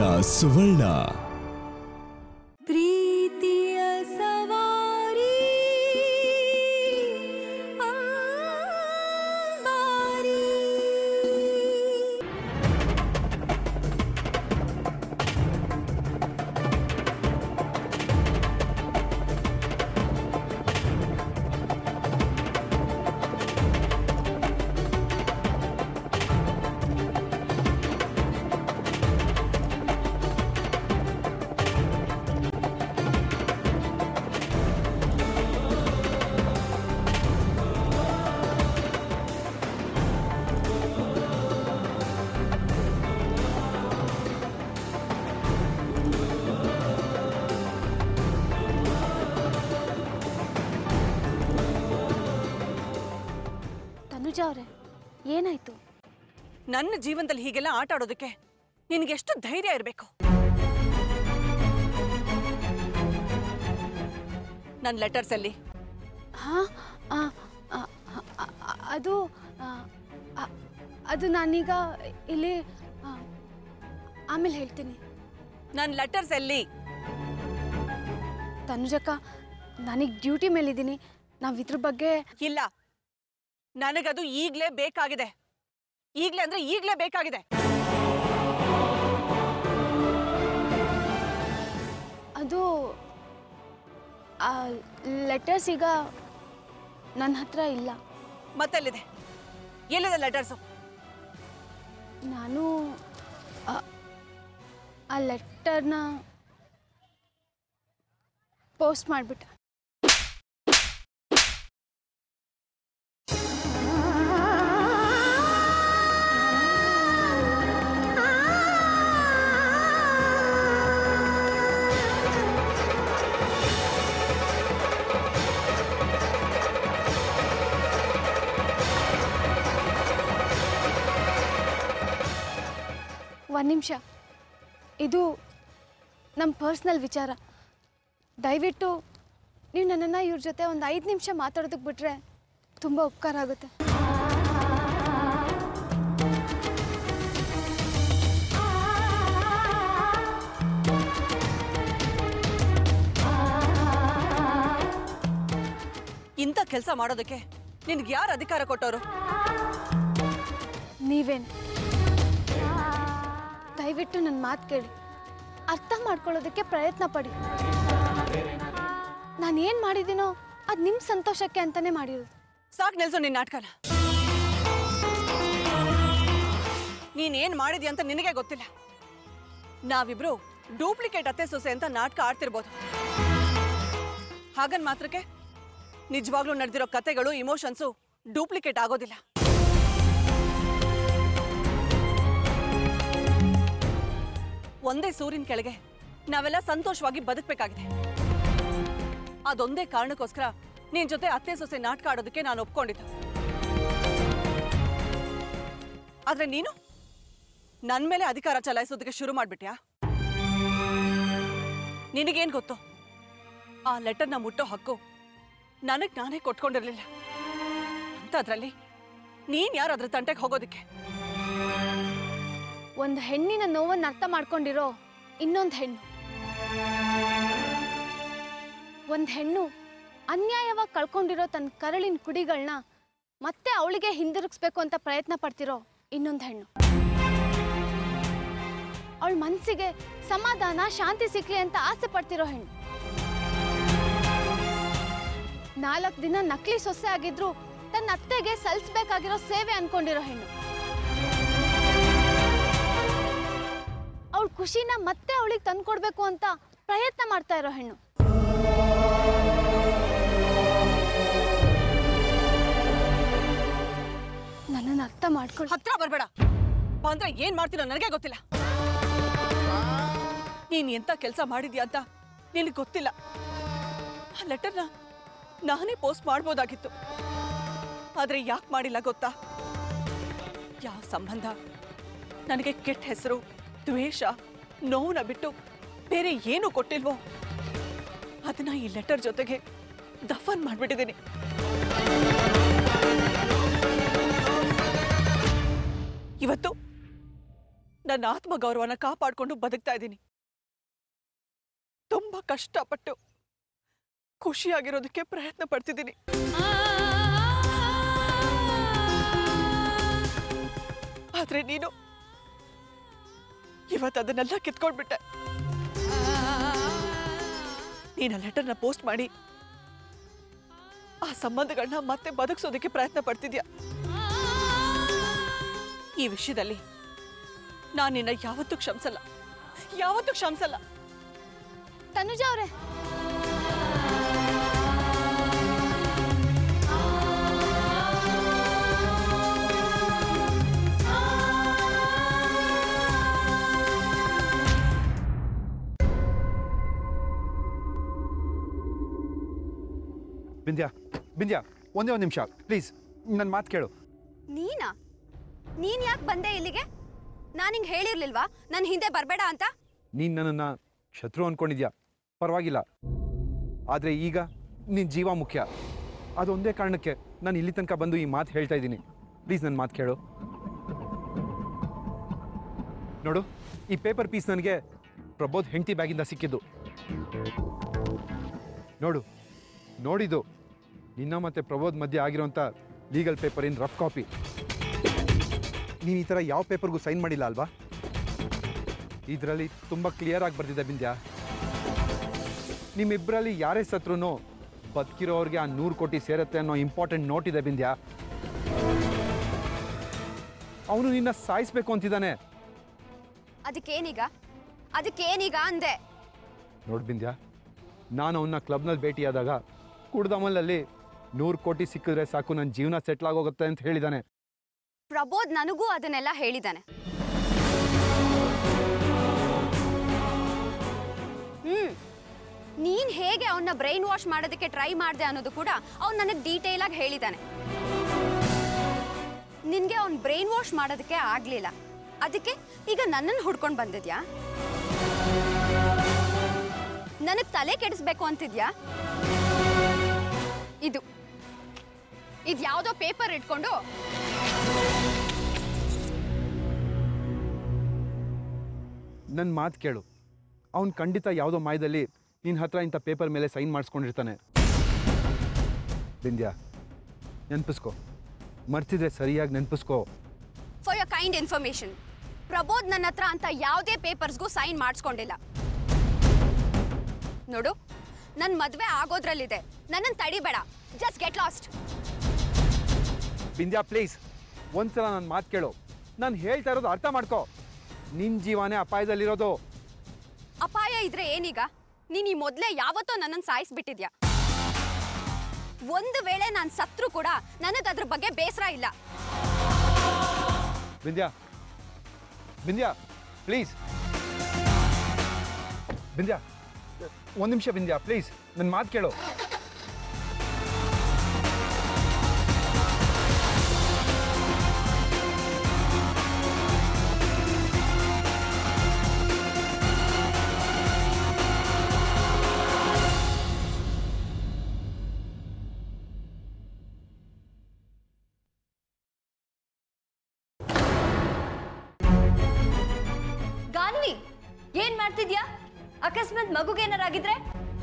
ಸುವರ್ಣ ಪ್ರೀತಿಯ ಸವಾರಿ ಅಂಬಾರಿ ತನುಜ ಅವರೇ ಏನಾಯ್ತು ನನ್ನ ಜೀವನದಲ್ಲಿ ಹೀಗೆಲ್ಲ ಆಟ ಆಡೋದಕ್ಕೆ ನಿನಗೆ ಎಷ್ಟು ಧೈರ್ಯ ಇರಬೇಕು ನನ್ನ ಲೆಟರ್ಸ್ ಅಲ್ಲಿ ಹಾ ಆ, ಆ, ಆ, ಆ, ಅದು ಆ, ಆ, ಅದು ನಾನೀಗ ಇಲ್ಲಿ ಆ, ಆಮೇಲೆ ಹೇಳ್ತೀನಿ ನನ್ನ ಲೆಟರ್ಸ್ ಎಲ್ಲಿ ತನುಜಕ್ಕ ನನಗೆ ಡ್ಯೂಟಿ ಮೇಲಿದ್ದೀನಿ ನಾವು ಇದ್ರ ಬಗ್ಗೆ ಇಲ್ಲ ನನಗದು ಈಗ್ಲೇ ಬೇಕಾಗಿದೆ ಈಗ್ಲೇ ಅಂದ್ರೆ ಈಗ್ಲೇ ಬೇಕಾಗಿದೆ ಅದು ಲೆಟರ್ಸ್ ಈಗ ನನ್ನ ಹತ್ರ ಇಲ್ಲ ಮತ್ತೆಲ್ಲಿದೆ ಎಲ್ಲಿದೆ ಲೆಟರ್ಸು ನಾನು ಆ, ಆ ಲೆಟರ್ನ ಪೋಸ್ಟ್ ಮಾಡಿಬಿಟ್ಟೆ ಒಂದು ನಿಮಿಷ ಇದು ನಮ್ಮ ಪರ್ಸ್ನಲ್ ವಿಚಾರ ದಯವಿಟ್ಟು ನೀವು ನನ್ನನ್ನು ಇವ್ರ ಜೊತೆ ಒಂದು ಐದು ನಿಮಿಷ ಮಾತಾಡೋದಕ್ಕೆ ಬಿಟ್ರೆ ತುಂಬ ಉಪಕಾರ ಆಗುತ್ತೆ ಇಂಥ ಕೆಲಸ ಮಾಡೋದಕ್ಕೆ ನಿನ್ಗೆ ಯಾರು ಅಧಿಕಾರ ಕೊಟ್ಟವರು ನೀವೇನು ದಯವಿಟ್ಟು ನನ್ನ ಮಾತು ಕೇಳಿ ಅರ್ಥ ಮಾಡ್ಕೊಳ್ಳೋದಕ್ಕೆ ಪ್ರಯತ್ನ ಪಡಿ ನಾನು ಏನು ಮಾಡಿದ್ದೀನೋ ಅದು ನಿಮ್ಮ ಸಂತೋಷಕ್ಕೆ ಅಂತಲೇ ಮಾಡಿರೋದು ಸಾಕ್ ನಿಲ್ಸು ನಿನ್ನ ನಾಟಕನ ನೀನೇನ್ ಮಾಡಿದ್ಯ ಅಂತ ನಿನಗೆ ಗೊತ್ತಿಲ್ಲ ನಾವಿಬ್ರು ಡೂಪ್ಲಿಕೇಟ್ ಅತ್ತೆ ಸೊಸೆ ಅಂತ ನಾಟಕ ಆಡ್ತಿರ್ಬೋದು ಹಾಗನ್ ಮಾತ್ರಕ್ಕೆ ನಿಜವಾಗ್ಲೂ ನಡೆದಿರೋ ಕತೆಗಳು ಇಮೋಷನ್ಸು ಡೂಪ್ಲಿಕೇಟ್ ಆಗೋದಿಲ್ಲ ಒಂದೇ ಸೂರಿನ ಕೆಳಗೆ ನಾವೆಲ್ಲ ಸಂತೋಷವಾಗಿ ಬದುಕಬೇಕಾಗಿದೆ ಅದೊಂದೇ ಕಾರಣಕ್ಕೋಸ್ಕರ ನಿನ್ ಜೊತೆ ಅತ್ತೆ ಸೊಸೆ ನಾಟಕ ಆಡೋದಕ್ಕೆ ನಾನು ಒಪ್ಕೊಂಡಿದ್ದು ಆದ್ರೆ ನೀನು ನನ್ ಮೇಲೆ ಅಧಿಕಾರ ಚಲಾಯಿಸೋದಕ್ಕೆ ಶುರು ಮಾಡ್ಬಿಟ್ಯಾ ನಿನಗೇನ್ ಗೊತ್ತು ಆ ಲೆಟರ್ನ ಮುಟ್ಟೋ ಹಕ್ಕು ನನಗ್ ನಾನೇ ಕೊಟ್ಕೊಂಡಿರ್ಲಿಲ್ಲ ಅಂತದ್ರಲ್ಲಿ ನೀನ್ ಯಾರು ಅದ್ರ ತಂಟೆಗೆ ಹೋಗೋದಕ್ಕೆ ಒಂದು ಹೆಣ್ಣಿನ ನೋವನ್ನು ಅರ್ಥ ಮಾಡ್ಕೊಂಡಿರೋ ಇನ್ನೊಂದು ಹೆಣ್ಣು ಒಂದು ಹೆಣ್ಣು ಅನ್ಯಾಯವಾಗಿ ಕಳ್ಕೊಂಡಿರೋ ತನ್ನ ಕರಳಿನ ಕುಡಿಗಳನ್ನ ಮತ್ತೆ ಅವಳಿಗೆ ಹಿಂದಿರುಗಿಸ್ಬೇಕು ಅಂತ ಪ್ರಯತ್ನ ಪಡ್ತಿರೋ ಇನ್ನೊಂದು ಹೆಣ್ಣು ಅವಳ ಮನಸ್ಸಿಗೆ ಸಮಾಧಾನ ಶಾಂತಿ ಸಿಕ್ಲಿ ಅಂತ ಆಸೆ ಪಡ್ತಿರೋ ಹೆಣ್ಣು ನಾಲ್ಕು ದಿನ ನಕಲಿ ಸೊಸೆ ಆಗಿದ್ರು ತನ್ನ ಅತ್ತೆಗೆ ಸಲ್ಲಿಸ್ಬೇಕಾಗಿರೋ ಸೇವೆ ಅನ್ಕೊಂಡಿರೋ ಹೆಣ್ಣು ಅವಳ ಖುಷಿನ ಮತ್ತೆ ಅವಳಿಗೆ ತಂದ್ಕೊಡ್ಬೇಕು ಅಂತ ಪ್ರಯತ್ನ ಮಾಡ್ತಾ ಇರೋ ಹೆಣ್ಣು ನನ್ನನ್ನು ಅರ್ಥ ಮಾಡ್ಕೊಳ್ ಹತ್ರ ಬರ್ಬೇಡ ಬಂದ್ರೆ ಏನ್ ಮಾಡ್ತೀನೋ ನನಗೆ ಗೊತ್ತಿಲ್ಲ ನೀನ್ ಎಂತ ಕೆಲಸ ಮಾಡಿದ್ಯಾ ಅಂತ ನಿನಗೆ ಗೊತ್ತಿಲ್ಲ ಆ ಲೆಟರ್ನ ನಾನೇ ಪೋಸ್ಟ್ ಮಾಡ್ಬೋದಾಗಿತ್ತು ಆದ್ರೆ ಯಾಕೆ ಮಾಡಿಲ್ಲ ಗೊತ್ತಾ ಯಾವ ಸಂಬಂಧ ನನಗೆ ಕೆಟ್ಟ ಹೆಸರು ದ್ವೇಷ ನೋವನ್ನ ಬಿಟ್ಟು ಬೇರೆ ಏನು ಕೊಟ್ಟಿಲ್ವೋ ಅದನ್ನ ಈ ಲೆಟರ್ ಜೊತೆಗೆ ದಫನ್ ಮಾಡ್ಬಿಟ್ಟಿದ್ದೀನಿ ಇವತ್ತು ನನ್ನ ಆತ್ಮಗೌರವನ ಕಾಪಾಡ್ಕೊಂಡು ಬದುಕ್ತಾ ಇದ್ದೀನಿ ತುಂಬಾ ಕಷ್ಟಪಟ್ಟು ಖುಷಿಯಾಗಿರೋದಕ್ಕೆ ಪ್ರಯತ್ನ ಪಡ್ತಿದ್ದೀನಿ ಆದ್ರೆ ನೀನು ಇವತ್ತು ಅದನ್ನೆಲ್ಲ ಕಿತ್ಕೊಂಡ್ಬಿಟ್ಟೆ ನೀನು ಲೆಟರ್ನ ಪೋಸ್ಟ್ ಮಾಡಿ ಆ ಸಂಬಂಧಗಳನ್ನ ಮತ್ತೆ ಬದುಕಿಸೋದಕ್ಕೆ ಪ್ರಯತ್ನ ಪಡ್ತಿದ್ಯಾ ಈ ವಿಷಯದಲ್ಲಿ ನಾನು ನಿನ್ನ ಯಾವತ್ತೂ ಕ್ಷಮಿಸಲ್ಲ ಯಾವತ್ತೂ ಕ್ಷಮಿಸಲ್ಲ ತನುಜ ಅವರೇ ಬಿಂದ್ಯಾ ಬಿಂದ್ಯಾ ಒಂದೇ ಒಂದು ನಿಮಿಷ ಪ್ಲೀಸ್ ನನ್ನ ಮಾತು ಕೇಳು ನೀನಾ ನೀನ್ ಯಾಕೆ ಬಂದೆ ಇಲ್ಲಿಗೆ ನಾನು ಹಿಂಗೆ ಹೇಳಿರ್ಲಿಲ್ವಾ ನನ್ನ ಹಿಂದೆ ಬರಬೇಡ ಅಂತ ನೀನು ನನ್ನನ್ನು ಶತ್ರು ಅಂದ್ಕೊಂಡಿದ್ಯಾ ಪರವಾಗಿಲ್ಲ ಆದರೆ ಈಗ ನಿನ್ನ ಜೀವ ಮುಖ್ಯ ಅದೊಂದೇ ಕಾರಣಕ್ಕೆ ನಾನು ಇಲ್ಲಿ ತನಕ ಬಂದು ಈ ಮಾತು ಹೇಳ್ತಾ ಇದ್ದೀನಿ ಪ್ಲೀಸ್ ನನ್ನ ಮಾತು ಕೇಳು ನೋಡು ಈ ಪೇಪರ್ ಪೀಸ್ ನನಗೆ ಪ್ರಬೋಧ್ ಹೆಂಡತಿ ಬ್ಯಾಗಿಂದ ಸಿಕ್ಕಿದ್ದು ನೋಡು ನೋಡಿದ್ದು ನಿನ್ನ ಮತ್ತು ಪ್ರಬೋಧ್ ಮಧ್ಯೆ ಆಗಿರೋಂಥ legal paper in rough copy ನೀನು ಈ ಥರ ಯಾವ ಪೇಪರ್ಗೂ ಸೈನ್ ಮಾಡಿಲ್ಲ ಅಲ್ವಾ ಇದರಲ್ಲಿ ತುಂಬ ಕ್ಲಿಯರ್ ಆಗಿ ಬರ್ದಿದೆ ಬಿಂದ್ಯಾ ನಿಮ್ಮಿಬ್ಬರಲ್ಲಿ ಯಾರೇ ಸತ್ರು ಬದುಕಿರೋರಿಗೆ ಆ ನೂರು ಕೋಟಿ ಸೇರುತ್ತೆ ಅನ್ನೋ ಇಂಪಾರ್ಟೆಂಟ್ ನೋಟ್ ಇದೆ ಬಿಂದ್ಯಾ ಅವನು ನಿನ್ನ ಸಾಯಿಸ್ಬೇಕು ಅಂತಿದ್ದಾನೆ ಅದಕ್ಕೇನೀಗ ಅದಕ್ಕೇನೀಗ ಅಂದೆ ನೋಡ್ ಬಿಂದ್ಯಾ ನಾನು ಅವನ್ನ ಕ್ಲಬ್ನಲ್ಲಿ ಭೇಟಿಯಾದಾಗ ಕುಡ್ದಮಲ್ಲಲ್ಲಿ ನೂರು ಕೋಟಿ ಸಿಕ್ಕಿದ್ರೆ ಸಾಕು ನನ್ನ ಜೀವನ ಸೆಟ್ಲ್ ಆಗೋಗುತ್ತೆ ಅಂತ ಹೇಳಿದಾನೆ ಪ್ರಬೋಧ್ ನನಗೂ ಅದನ್ನೆಲ್ಲ ಹೇಳಿದ್ದಾನೆ ಹ್ಮ್ ನೀನ್ ಹೇಗೆ ಅವನ್ನ ಬ್ರೈನ್ ವಾಶ್ ಮಾಡೋದಕ್ಕೆ ಟ್ರೈ ಮಾಡಿದೆ ಅನ್ನೋದು ಕೂಡ ಅವ್ನು ನನಗೆ ಡೀಟೇಲ್ ಆಗಿ ಹೇಳಿದ್ದಾನೆ ನಿನ್ಗೆ ಅವ್ನ್ ಬ್ರೈನ್ ವಾಶ್ ಮಾಡೋದಕ್ಕೆ ಆಗ್ಲಿಲ್ಲ ಅದಕ್ಕೆ ಈಗ ನನ್ನನ್ನು ಹುಡ್ಕೊಂಡು ಬಂದಿದ್ಯಾ ನನಗೆ ತಲೆ ಕೆಡಿಸ್ಬೇಕು ಅಂತಿದ್ಯಾ ಇದು ಇದು ಯಾವುದೋ ಪೇಪರ್ ಇಟ್ಕೊಂಡು ನನ್ನ ಮಾತು ಕೇಳು ಅವ್ನು ಖಂಡಿತ ಯಾವುದೋ ಮಾಯದಲ್ಲಿ ನಿನ್ನ ಹತ್ರ ಇಂಥ ಪೇಪರ್ ಮೇಲೆ ಸೈನ್ ಮಾಡಿಸ್ಕೊಂಡಿರ್ತಾನೆ ಬಿಂದ್ಯಾ ನೆನಪಿಸ್ಕೊ ಮರ್ತಿದ್ರೆ ಸರಿಯಾಗಿ ನೆನಪಿಸ್ಕೊ for your kind information Prabodh ನನ್ನ ಹತ್ರ ಅಂತ ಯಾವುದೇ ಪೇಪರ್ಸ್ಗೂ ಸೈನ್ ಮಾಡಿಸ್ಕೊಂಡಿಲ್ಲ ನೋಡು ನನ್ನ ಮದುವೆ ಆಗೋದ್ರಲ್ಲಿದೆ ನನ್ನನ್ನು ತಡಿಬೇಡ just get lost Bindya please ಒಂದ್ಸಲ ನನ್ನ ಮಾತು ಕೇಳು ನಾನು ಹೇಳ್ತಾ ಇರೋದು ಅರ್ಥ ಮಾಡ್ಕೊ ನಿನ್ನ ಜೀವನೇ ಅಪಾಯದಲ್ಲಿರೋದು ಅಪಾಯ ಇದ್ರೆ ಏನೀಗ ನೀನು ಈ ಮೊದಲೇ ಯಾವತ್ತೋ ನನ್ನನ್ನು ಸಾಯಿಸ್ಬಿಟ್ಟಿದ್ಯಾ ಒಂದು ವೇಳೆ ನಾನು ಸತ್ರು ಕೂಡ ನನಗೆ ಅದ್ರ ಬಗ್ಗೆ ಬೇಸರ ಇಲ್ಲ ಬಿಂದ್ಯಾ ಬಿಂದ್ಯಾ ಪ್ಲೀಸ್ ಬಿಂದ್ಯಾ ಒಂದು ನಿಮಿಷ ಬಿಂದ್ಯಾ ಪ್ಲೀಸ್ ನನ್ನ ಮಾತು ಕೇಳು ಗಾನ್ವಿ ಏನ್ ಮಾಡ್ತಿದ್ಯಾ ಅಕಸ್ಮಾತ್ ಮಗುಗೇನಾರಾಗಿದ್ರೆ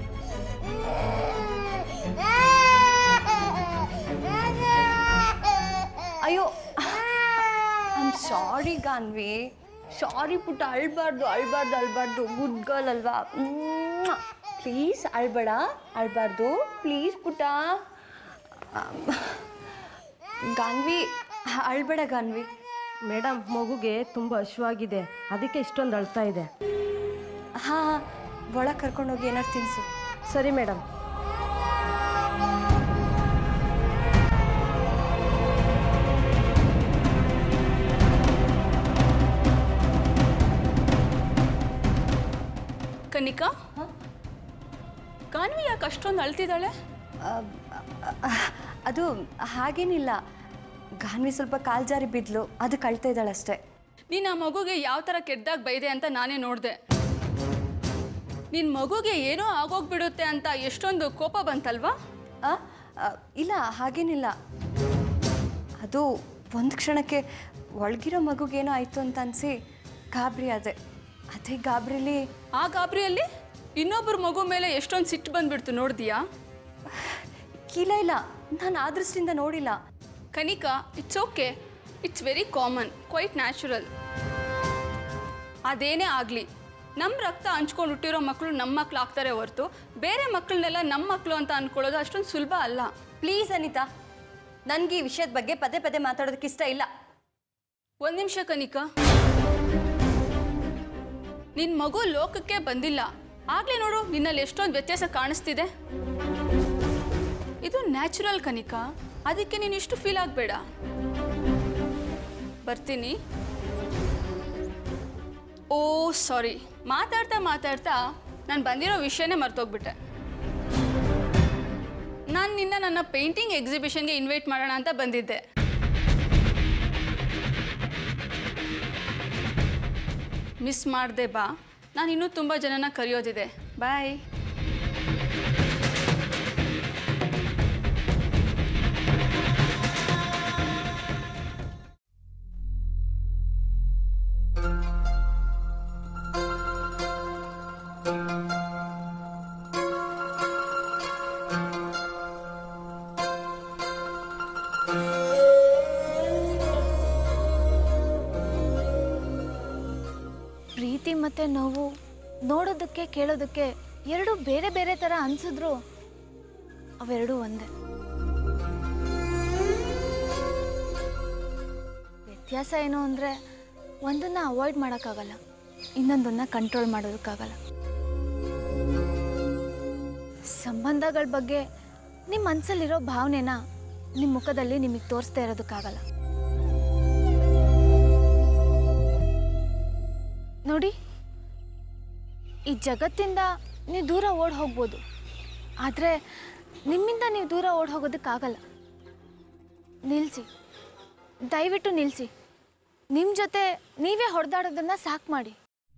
ಅಯ್ಯೋ ಐಮ್ ಸಾರಿ ಗಾನ್ವಿ ಸಾರಿ ಪುಟ್ಟ ಅಳ್ಬಾರ್ದು ಅಳ್ಬಾರ್ದು ಅಳ್ಬಾರ್ದು ಗುಡ್ ಗರ್ಲ್ ಅಲ್ವಾ ಪ್ಲೀಸ್ ಅಳ್ಬೇಡ ಅಳ್ಬಾರ್ದು ಪ್ಲೀಸ್ ಪುಟ್ಟ ಗಾನ್ವಿ ಅಳ್ಬೇಡ ಗಾನ್ವಿ ಮೇಡಮ್ ಮಗುಗೆ ತುಂಬ ಹಶ್ವಾಗಿದೆ ಅದಕ್ಕೆ ಇಷ್ಟೊಂದು ಅಳ್ತಾ ಇದೆ ಹಾಂ ಒಳಗೆ ಕರ್ಕೊಂಡೋಗಿ ಏನಾರು ತಿನ್ಸು ಸರಿ ಮೇಡಮ್ ಕನಿಕಾ ಕಾನ್ವಿ ಯಾಕೆ ಅಷ್ಟೊಂದು ಅಳ್ತಿದ್ದಾಳೆ ಅದು ಹಾಗೇನಿಲ್ಲ ಗಾನ್ವಿ ಸ್ವಲ್ಪ ಕಾಲ್ ಜಾರಿ ಬಿದ್ಲು ಅದಕ್ಕೆ ಅಳ್ತಾ ಇದ್ದಾಳೆ ಅಷ್ಟೇ ನೀನು ಆ ಮಗುಗೆ ಯಾವ ಥರ ಕೆಟ್ಟದಾಗ ಬೈದೆ ಅಂತ ನಾನೇ ನೋಡಿದೆ ನಿನ್ನ ಮಗುಗೆ ಏನೋ ಆಗೋಗ್ಬಿಡುತ್ತೆ ಅಂತ ಎಷ್ಟೊಂದು ಕೋಪ ಬಂತಲ್ವಾ ಆ, ಆ, ಇಲ್ಲ ಹಾಗೇನಿಲ್ಲ ಅದು ಒಂದು ಕ್ಷಣಕ್ಕೆ ಒಳಗಿರೋ ಮಗುಗೇನೋ ಆಯಿತು ಅಂತ ಅನಿಸಿ ಗಾಬರಿ ಅದೇ ಅದೇ ಗಾಬರಿಲಿ ಆ ಗಾಬರಿಯಲ್ಲಿ ಇನ್ನೊಬ್ಬರ ಮಗು ಮೇಲೆ ಎಷ್ಟೊಂದು ಸಿಟ್ಟು ಬಂದ್ಬಿಡ್ತು ನೋಡ್ದಿಯಾ ಇಲ್ಲ ಇಲ್ಲ ನಾನು ಆ ದೃಷ್ಟಿಯಿಂದ ನೋಡಿಲ್ಲ Kanika it's okay it's very common quite natural ಅದೇನೇ ಆಗಲಿ ನಮ್ಮ ರಕ್ತ ಹಂಚ್ಕೊಂಡು ಹುಟ್ಟಿರೋ ಮಕ್ಕಳು ನಮ್ಮ ಮಕ್ಳು ಆಗ್ತಾರೆ ಹೊರತು ಬೇರೆ ಮಕ್ಕಳನ್ನೆಲ್ಲ ನಮ್ಮ ಮಕ್ಕಳು ಅಂತ ಅಂದ್ಕೊಳ್ಳೋದು ಅಷ್ಟೊಂದು ಸುಲಭ ಅಲ್ಲ ಪ್ಲೀಸ್ ಅನಿತಾ ನನಗೆ ಈ ವಿಷಯದ ಬಗ್ಗೆ ಪದೇ ಪದೇ ಮಾತಾಡೋದಕ್ಕೆ ಇಷ್ಟ ಇಲ್ಲ ಒಂದು ನಿಮಿಷ ಕನಿಕಾ ನಿನ್ನ ಮಗು ಲೋಕಕ್ಕೆ ಬಂದಿಲ್ಲ ಆಗಲೇ ನೋಡು ನಿನ್ನಲ್ಲಿ ಎಷ್ಟೊಂದು ವ್ಯತ್ಯಾಸ ಕಾಣಿಸ್ತಿದೆ ಇದು ನ್ಯಾಚುರಲ್ ಕನಿಕಾ ಅದಕ್ಕೆ ನೀನು ಇಷ್ಟು ಫೀಲ್ ಆಗಬೇಡ ಬರ್ತೀನಿ ಓ ಸಾರಿ ಮಾತಾಡ್ತಾ ಮಾತಾಡ್ತಾ ನಾನು ಬಂದಿರೋ ವಿಷಯನೇ ಮರ್ತೋಗ್ಬಿಟ್ಟೆ ನಾನು ನಿನ್ನ ನನ್ನ ಪೇಂಟಿಂಗ್ ಎಕ್ಸಿಬಿಷನ್ಗೆ ಇನ್ವೈಟ್ ಮಾಡೋಣ ಅಂತ ಬಂದಿದ್ದೆ ಮಿಸ್ ಮಾಡದೆ ಬಾ ನಾನು ಇನ್ನೂ ತುಂಬ ಜನನ ಕರೆಯೋದಿದೆ ಬಾಯ್ ಪ್ರೀತಿ ಮತ್ತು ನೋವು ನೋಡೋದಕ್ಕೆ ಕೇಳೋದಕ್ಕೆ ಎರಡು ಬೇರೆ ಬೇರೆ ಥರ ಅನಿಸಿದ್ರು ಅವೆರಡೂ ಒಂದೇ ವ್ಯತ್ಯಾಸ ಏನು ಅಂದರೆ ಒಂದನ್ನು ಅವಾಯ್ಡ್ ಮಾಡೋಕ್ಕಾಗಲ್ಲ ಇನ್ನೊಂದನ್ನು ಕಂಟ್ರೋಲ್ ಮಾಡೋದಕ್ಕಾಗಲ್ಲ ಸಂಬಂಧಗಳ ಬಗ್ಗೆ ನಿಮ್ಮ ಮನಸ್ಸಲ್ಲಿರೋ ಭಾವನೆನ ನಿಮ್ಮ ಮುಖದಲ್ಲಿ ನಿಮಗೆ ತೋರಿಸ್ತಾ ಇರೋದಕ್ಕಾಗಲ್ಲ ನೋಡಿ ಈ ಜಗತ್ತಿಂದ ನೀವು ದೂರ ಓಡ್ ಹೋಗ್ಬೋದು ಆದರೆ ನಿಮ್ಮಿಂದ ನೀವು ದೂರ ಓಡ್ ಹೋಗೋದಕ್ಕಾಗಲ್ಲ ನಿಲ್ಲಿಸಿ ದಯವಿಟ್ಟು ನಿಲ್ಲಿಸಿ ನಿಮ್ಮ ಜೊತೆ ನೀವೇ ಹೊಡೆದಾಡೋದನ್ನ ಸಾಕು ಮಾಡಿ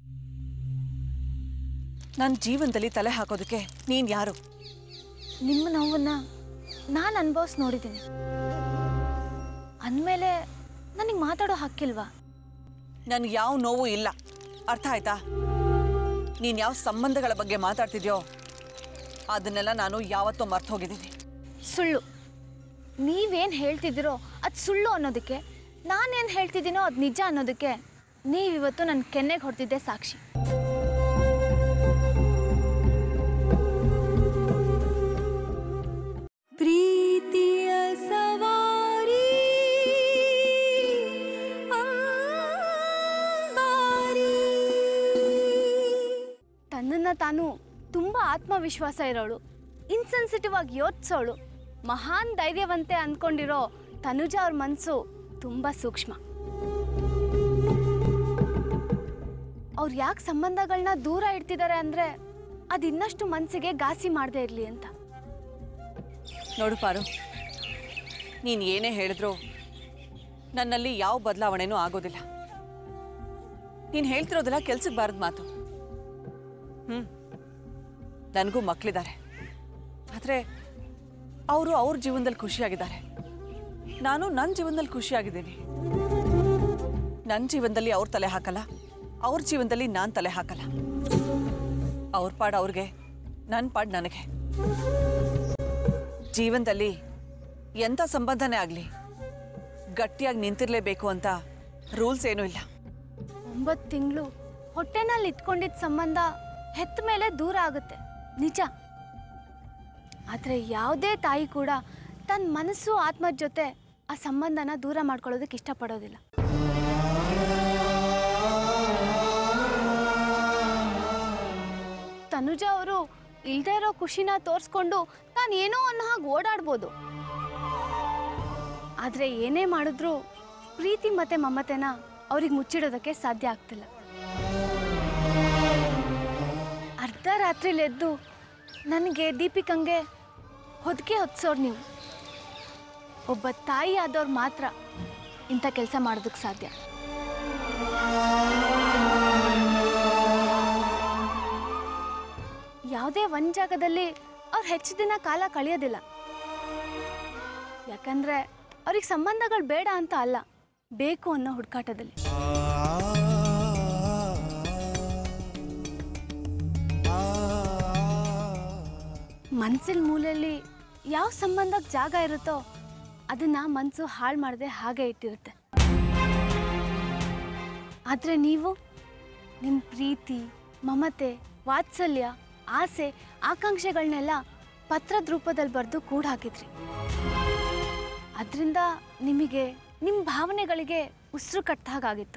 ನನ್ನ ಜೀವನದಲ್ಲಿ ತಲೆ ಹಾಕೋದಕ್ಕೆ ನೀನು ಯಾರು ನಿಮ್ಮ ನೋವನ್ನು ನಾನು ಅನುಭವಿಸಿ ನೋಡಿದ್ದೀನಿ ಅಂದಮೇಲೆ ನನಗೆ ಮಾತಾಡೋ ಹಕ್ಕಿಲ್ವಾ ನನ್ಗೆ ಯಾವ ನೋವು ಇಲ್ಲ ಅರ್ಥ ಆಯ್ತಾ ನೀನು ಯಾವ ಸಂಬಂಧಗಳ ಬಗ್ಗೆ ಮಾತಾಡ್ತಿದ್ಯೋ ಅದನ್ನೆಲ್ಲ ನಾನು ಯಾವತ್ತೋ ಮರ್ತು ಹೋಗಿದ್ದೀನಿ ಸುಳ್ಳು ನೀವೇನು ಹೇಳ್ತಿದ್ದೀರೋ ಅದು ಸುಳ್ಳು ಅನ್ನೋದಕ್ಕೆ ನಾನೇನು ಹೇಳ್ತಿದ್ದೀನೋ ಅದು ನಿಜ ಅನ್ನೋದಕ್ಕೆ ನೀವಿವತ್ತು ನನ್ನ ಕೆನ್ನೆಗೆ ಹೊಡೆದಿದ್ದೆ ಸಾಕ್ಷಿ ಪ್ರೀತಿಯ ಸವಾರಿ ಅಂಬಾರಿ ತನ್ನನ್ನು ತಾನು ತುಂಬ ಆತ್ಮವಿಶ್ವಾಸ ಇರೋಳು ಇನ್ಸೆನ್ಸಿಟಿವ್ ಆಗಿ ಯೋಚಿಸೋಳು ಮಹಾನ್ ಧೈರ್ಯವಂತೆ ಅಂದ್ಕೊಂಡಿರೋ ತನುಜ ಅವ್ರ ಮನಸ್ಸು ತುಂಬ ಸೂಕ್ಷ್ಮ ಅವ್ರು ಯಾಕೆ ಸಂಬಂಧಗಳನ್ನ ದೂರ ಇಡ್ತಿದ್ದಾರೆ ಅಂದರೆ ಅದು ಇನ್ನಷ್ಟು ಮನಸ್ಸಿಗೆ ಘಾಸಿ ಮಾಡದೇ ಇರಲಿ ಅಂತ ನೋಡು ಪಾರು ನೀನು ಏನೇ ಹೇಳಿದ್ರು ನನ್ನಲ್ಲಿ ಯಾವ ಬದಲಾವಣೆನೂ ಆಗೋದಿಲ್ಲ ನೀನು ಹೇಳ್ತಿರೋದೆಲ್ಲ ಕೆಲ್ಸಕ್ಕೆ ಬಾರದ ಮಾತು ಹ್ಞೂ ನನಗೂ ಮಕ್ಕಳಿದ್ದಾರೆ ಆದರೆ ಅವರು ಅವ್ರ ಜೀವನದಲ್ಲಿ ಖುಷಿಯಾಗಿದ್ದಾರೆ ನಾನು ನನ್ನ ಜೀವನದಲ್ಲಿ ಖುಷಿಯಾಗಿದ್ದೀನಿ ನನ್ನ ಜೀವನದಲ್ಲಿ ಅವ್ರ ತಲೆ ಹಾಕಲ್ಲ ಅವ್ರ ಜೀವನದಲ್ಲಿ ನಾನು ತಲೆ ಹಾಕಲ್ಲ ಅವ್ರ ಪಾಡ್ ಅವ್ರಿಗೆ ನನ್ನ ಪಾಡ್ ನನಗೆ ಜೀವನದಲ್ಲಿ ಎಂಥ ಸಂಬಂಧನೇ ಆಗಲಿ ಗಟ್ಟಿಯಾಗಿ ನಿಂತಿರಲೇಬೇಕು ಅಂತ ರೂಲ್ಸ್ ಏನೂ ಇಲ್ಲ ಒಂಬತ್ತು ತಿಂಗಳು ಹೊಟ್ಟೆನಲ್ಲಿ ಇಟ್ಕೊಂಡಿದ್ದ ಸಂಬಂಧ ಹೆತ್ತ ಮೇಲೆ ದೂರ ಆಗುತ್ತೆ ನಿಜ ಆದರೆ ಯಾವುದೇ ತಾಯಿ ಕೂಡ ತನ್ನ ಮನಸ್ಸು ಆತ್ಮದ ಜೊತೆ ಆ ಸಂಬಂಧನ ದೂರ ಮಾಡ್ಕೊಳ್ಳೋದಕ್ಕೆ ಇಷ್ಟಪಡೋದಿಲ್ಲ ತನುಜ ಅವರು ಇಲ್ದೇ ಇರೋ ಖುಷಿನ ತೋರಿಸ್ಕೊಂಡು ತಾನು ಏನೋ ಅನ್ನೋ ಹಾಗೆ ಓಡಾಡ್ಬೋದು ಆದರೆ ಏನೇ ಮಾಡಿದ್ರೂ ಪ್ರೀತಿ ಮತ್ತೆ ಮಮತೆನ ಅವ್ರಿಗೆ ಮುಚ್ಚಿಡೋದಕ್ಕೆ ಸಾಧ್ಯ ಆಗ್ತಿಲ್ಲ ಅರ್ಧ ರಾತ್ರಿಲಿ ಎದ್ದು ನನಗೆ ದೀಪಿಕಂಗೆ ಹೊದಿಕೆ ಹೊತ್ಸೋರು ನೀವು ಒಬ್ಬ ತಾಯಿ ಆದವ್ರು ಮಾತ್ರ ಇಂಥ ಕೆಲಸ ಮಾಡೋದಕ್ಕೆ ಸಾಧ್ಯ ಯಾವುದೇ ಒಂದು ಜಾಗದಲ್ಲಿ ಅವ್ರು ಹೆಚ್ಚು ದಿನ ಕಾಲ ಕಳೆಯೋದಿಲ್ಲ ಯಾಕಂದ್ರೆ ಅವ್ರಿಗೆ ಸಂಬಂಧಗಳು ಬೇಡ ಅಂತ ಅಲ್ಲ ಬೇಕು ಅನ್ನೋ ಹುಡುಕಾಟದಲ್ಲಿ ಮನ್ಸಿನ ಮೂಲೆಯಲ್ಲಿ ಯಾವ ಸಂಬಂಧಕ್ಕೆ ಜಾಗ ಇರುತ್ತೋ ಅದನ್ನ ಮನಸ್ಸು ಹಾಳು ಮಾಡದೆ ಹಾಗೆ ಇಟ್ಟಿರುತ್ತೆ ಆದರೆ ನೀವು ನಿಮ್ಮ ಪ್ರೀತಿ ಮಮತೆ ವಾತ್ಸಲ್ಯ ಆಸೆ ಆಕಾಂಕ್ಷೆಗಳನ್ನೆಲ್ಲ ಪತ್ರದ ರೂಪದಲ್ಲಿ ಬರೆದು ಕೂಡ ಹಾಕಿದ್ರಿ ಅದರಿಂದ ನಿಮಗೆ ನಿಮ್ಮ ಭಾವನೆಗಳಿಗೆ ಉಸಿರು ಕಟ್ಟ ಹಾಗಾಗಿತ್ತು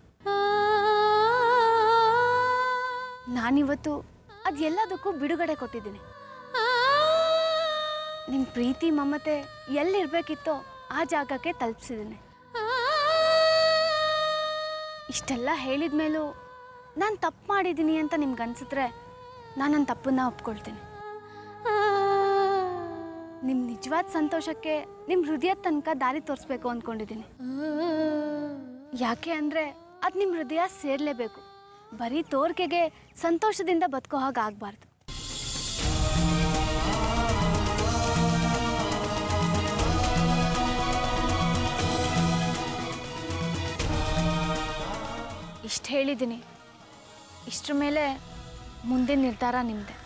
ನಾನಿವತ್ತು ಅದೆಲ್ಲದಕ್ಕೂ ಬಿಡುಗಡೆ ಕೊಟ್ಟಿದ್ದೀನಿ ನಿಮ್ಮ ಪ್ರೀತಿ ಮಮತೆ ಎಲ್ಲಿರ್ಬೇಕಿತ್ತೋ ಆ ಜಾಗಕ್ಕೆ ತಲುಪಿಸಿದ್ದೀನಿ ಇಷ್ಟೆಲ್ಲ ಹೇಳಿದ ಮೇಲೂ ನಾನು ತಪ್ಪು ಮಾಡಿದ್ದೀನಿ ಅಂತ ನಿಮ್ಗೆ ಅನ್ಸಿದ್ರೆ ನಾನು ನನ್ನ ತಪ್ಪನ್ನ ಒಪ್ಕೊಳ್ತೀನಿ ನಿಮ್ಮ ನಿಜವಾದ ಸಂತೋಷಕ್ಕೆ ನಿಮ್ಮ ಹೃದಯದ ತನಕ ದಾರಿ ತೋರಿಸ್ಬೇಕು ಅಂದ್ಕೊಂಡಿದ್ದೀನಿ ಯಾಕೆ ಅಂದರೆ ಅದು ನಿಮ್ಮ ಹೃದಯ ಸೇರಲೇಬೇಕು ಬರೀ ತೋರ್ಕೆಗೆ ಸಂತೋಷದಿಂದ ಬದುಕೋ ಹಾಗೆ ಆಗಬಾರ್ದು ಇಷ್ಟು ಹೇಳಿದ್ದೀನಿ ಇಷ್ಟ್ರ ಮೇಲೆ ಮುಂದಿನ ನಿರ್ಧಾರ ನಿಮ್ಮದೆ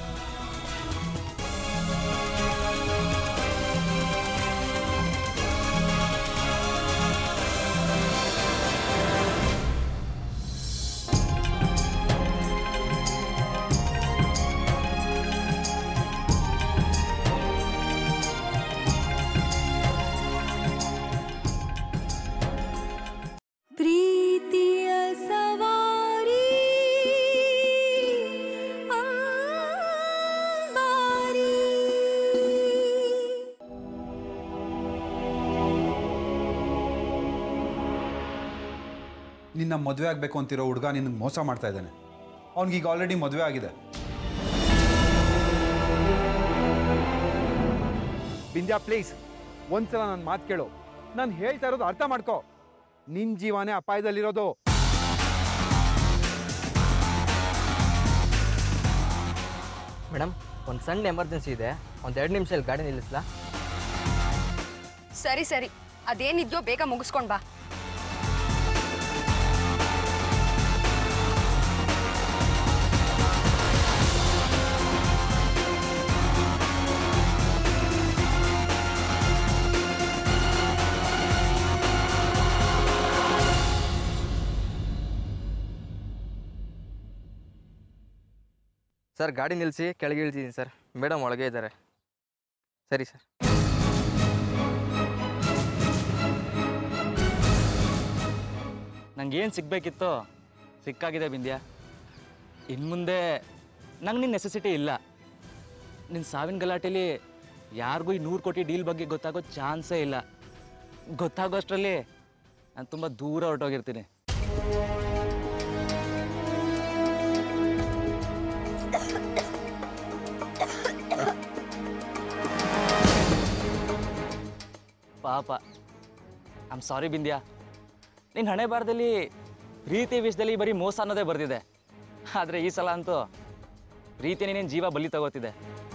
ಪ್ರೀತಿಯ ಸವಾರಿ ಅಂಬಾರಿ ನಿನ್ನ ಮದುವೆ ಆಗಬೇಕು ಅಂತಿರೋ ಹುಡುಗ ನಿನಗೆ ಮೋಸ ಮಾಡ್ತಾ ಇದ್ದಾನೆ ಅವ್ನಿಗೀಗ ಆಲ್ರೆಡಿ ಮದುವೆ ಆಗಿದೆ ಬಿಂದ್ಯಾ ಪ್ಲೀಸ್ ಒಂದ್ಸಲ ನನ್ನ ಮಾತು ಕೇಳು ನಾನು ಹೇಳ್ತಾ ಇರೋದು ಅರ್ಥ ಮಾಡ್ಕೋ ನಿನ್ನ ಜೀವನೇ ಅಪಾಯದಲ್ಲಿರೋದು ಮೇಡಮ್ ಒಂದು ಸಣ್ಣ ಎಮರ್ಜೆನ್ಸಿ ಇದೆ ಒಂದು ಎರಡು ನಿಮಿಷದಲ್ಲಿ ಗಾಡಿ ನಿಲ್ಲಿಸ್ಲಾ ಸರಿ ಸರಿ ಅದೇನಿದ್ಯೋ ಬೇಗ ಮುಗಿಸ್ಕೊಂಡ್ ಬಾ ಸರ್ ಗಾಡಿ ನಿಲ್ಲಿಸಿ ಕೆಳಗೆ ಇಳ್ತಿದ್ದೀನಿ ಸರ್ ಮೇಡಮ್ ಒಳಗೆ ಇದ್ದಾರೆ ಸರಿ ಸರ್ ನಂಗೆ ಏನು ಸಿಗಬೇಕಿತ್ತೋ ಸಿಕ್ಕಾಗಿದೆ ಬಿಂದ್ಯಾ ಇನ್ನು ಮುಂದೆ ನಂಗೆ ನಿನ್ನ ನೆಸೆಸಿಟಿ ಇಲ್ಲ ನಿನ್ನ ಸಾವಿನ ಗಲಾಟೆಲಿ ಯಾರಿಗೂ ಈ ನೂರು ಕೋಟಿ ಡೀಲ್ ಬಗ್ಗೆ ಗೊತ್ತಾಗೋ ಚಾನ್ಸೇ ಇಲ್ಲ ಗೊತ್ತಾಗೋ ಅಷ್ಟರಲ್ಲಿ ನಾನು ತುಂಬ ದೂರ ಹೊರಟೋಗಿರ್ತೀನಿ ಪಾಪ ಐಮ್ ಸಾರಿ ಬಿಂದ್ಯಾ ನಿನ್ನ ಹಣೆ ಬಾರದಲ್ಲಿ ಪ್ರೀತಿ ವಿಷಯದಲ್ಲಿ ಬರೀ ಮೋಸ ಅನ್ನೋದೇ ಬರ್ತಿದೆ ಆದರೆ ಈ ಸಲ ಅಂತೂ ಪ್ರೀತಿ ನೀನು ಜೀವ ಬಲಿ ತಗೋತಿದೆ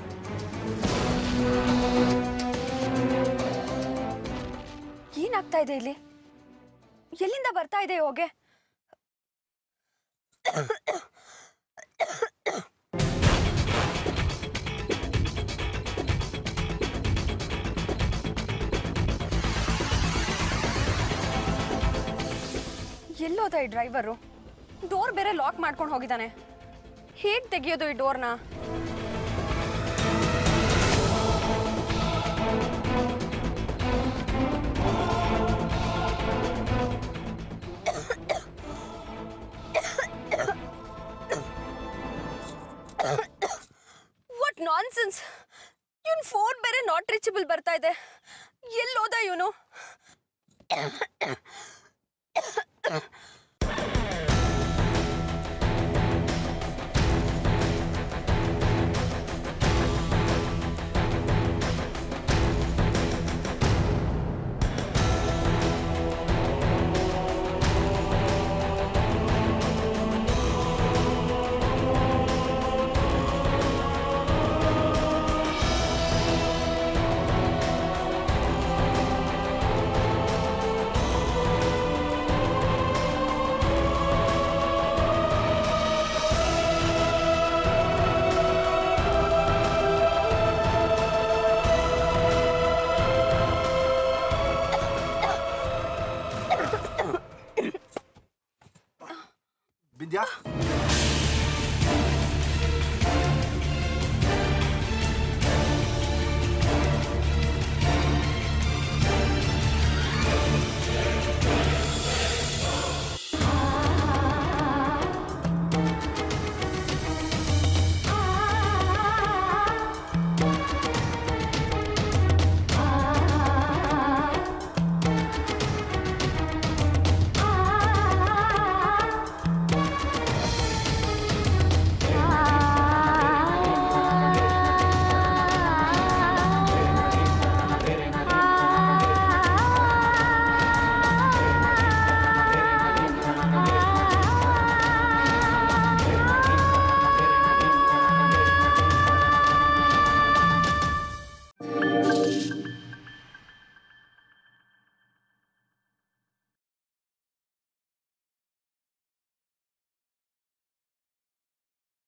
ಏನಾಗ್ತಾ ಇದೆ ಇಲ್ಲಿ ಎಲ್ಲಿಂದ ಬರ್ತಾ ಇದೆ ಹೋಗೆ ಎಲ್ಲೋದ ಈ ಡ್ರೈವರು ಡೋರ್ ಬೇರೆ ಲಾಕ್ ಮಾಡ್ಕೊಂಡು ಹೋಗಿದ್ದಾನೆ ಹೇಗೆ ತೆಗಿಯೋದು ಈ ಡೋರ್ನ ವಾಟ್ ನಾನ್ಸೆನ್ಸ್ ಇವನ್ ಫೋನ್ ಬೇರೆ ನಾಟ್ ರೀಚಬಲ್ ಬರ್ತಾ ಇದೆ ಎಲ್ಲೋದ ಇವನು